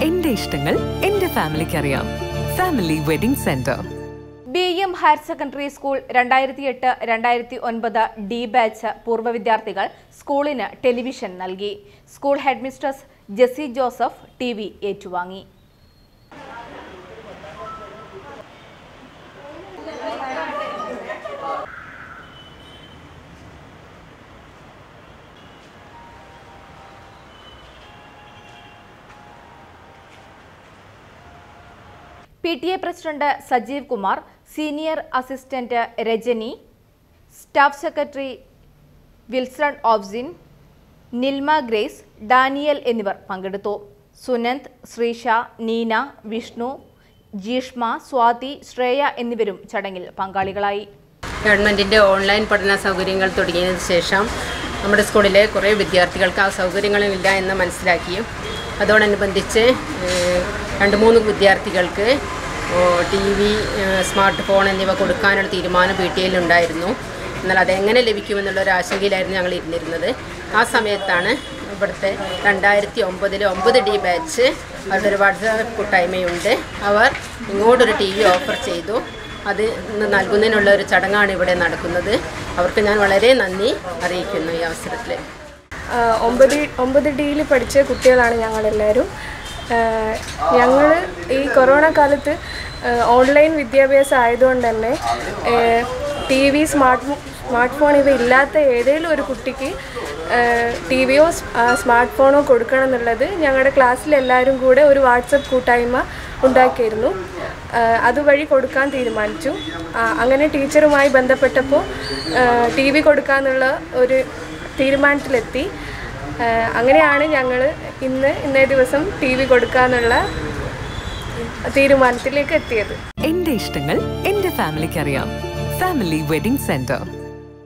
എന്റെ ഇഷ്ടങ്ങൾ എന്റെ ഫാമിലിക്ക് അറിയാം family wedding centre B M higher secondary school രണ്ടായിരത്തി എട്ട് രണ്ടായിരത്തി ഒൻപത് ഡി ബാച്ച് പൂർവ്വ വിദ്യാർത്ഥികൾ സ്കൂളിന് ടെലിവിഷൻ നൽകി school headmistress Jessy Joseph T V ഏറ്റുവാങ്ങി P T A president Sajeev Kumar senior assistant Rajani staff secretary Wilson ഓബ്സിൻ നിൽമ ഗ്രേസ് ഡാനിയൽ എന്നിവർ പങ്കെടുത്തു സുനന്ദ് ശ്രീഷ നീന വിഷ്ണു ജീഷ്മ സ്വാതി ശ്രേയ എന്നിവരും ചടങ്ങിൽ പങ്കാളികളായി ഗവൺമെൻറ്റിൻ്റെ ഓൺലൈൻ പഠന സൗകര്യങ്ങൾ തുടങ്ങിയതിന് ശേഷം നമ്മുടെ സ്കൂളിലെ കുറേ വിദ്യാർത്ഥികൾക്ക് ആ സൗകര്യങ്ങളില്ല എന്ന് മനസ്സിലാക്കിയും അതോടനുബന്ധിച്ച് ഏഹ്, രണ്ട് മൂന്ന് വിദ്യാർത്ഥികൾക്ക് ടി വി സ്മാർട്ട് ഫോൺ എന്നിവ കൊടുക്കാനുള്ള തീരുമാനം പി ടി എല്ലുണ്ടായിരുന്നു എന്നാൽ അതെങ്ങനെ ലഭിക്കുമെന്നുള്ള ഒരു ആശങ്കയിലായിരുന്നു ഞങ്ങൾ ഇരുന്നിരുന്നത് ആ സമയത്താണ് ഇവിടുത്തെ രണ്ടായിരത്തി ഒമ്പതിലെ ഒമ്പത് ഡി ബാച്ച് അവരുടെ ഒരു വാട്സാപ്പ് കൂട്ടായ്മയുണ്ട് അവർ ഇങ്ങോട്ടൊരു ടി വി ഓഫർ ചെയ്തു അത് ഇന്ന് നൽകുന്നതിനുള്ള ഒരു ചടങ്ങാണ് ഇവിടെ നടക്കുന്നത് അവർക്ക് ഞാൻ വളരെ നന്ദി അറിയിക്കുന്നു ഈ അവസരത്തിൽ ആ, ഒമ്പത് ഒമ്പത് ഡിയിൽ പഠിച്ച കുട്ടികളാണ് ഞങ്ങളെല്ലാവരും ഞങ്ങൾ ഈ കൊറോണ കാലത്ത് ആ, ഓൺലൈൻ വിദ്യാഭ്യാസം ആയതുകൊണ്ട് തന്നെ ടി വി സ്മാർട്ട് ഫോ- സ്മാർട്ട് ഫോൺ ഇവ ഇല്ലാത്ത ഏതെങ്കിലും ഒരു കുട്ടിക്ക് ടി വിയോ സ്മാർട്ട് ഫോണോ കൊടുക്കണം എന്നുള്ളത് ഞങ്ങളുടെ ക്ലാസ്സിലെല്ലാവരും കൂടെ ഒരു വാട്സപ്പ് കൂട്ടായ്മ ഉണ്ടാക്കിയിരുന്നു ആ, അതുവഴി കൊടുക്കാൻ തീരുമാനിച്ചു ആ, അങ്ങനെ ടീച്ചറുമായി ബന്ധപ്പെട്ടപ്പോൾ ടി വി കൊടുക്കാന്നുള്ള ഒരു തീരുമാനത്തിലെത്തി ആ, അങ്ങനെയാണ് ഞങ്ങൾ ഇന്ന് ഇന്നേ ദിവസം ടി വി കൊടുക്കാന്നുള്ള തീരുമാനത്തിലേക്ക് എത്തിയത് എന്റെ ഇഷ്ടങ്ങൾ എന്റെ ഫാമിലിക്ക് അറിയാം ഫാമിലി വെഡിംഗ് സെന്റർ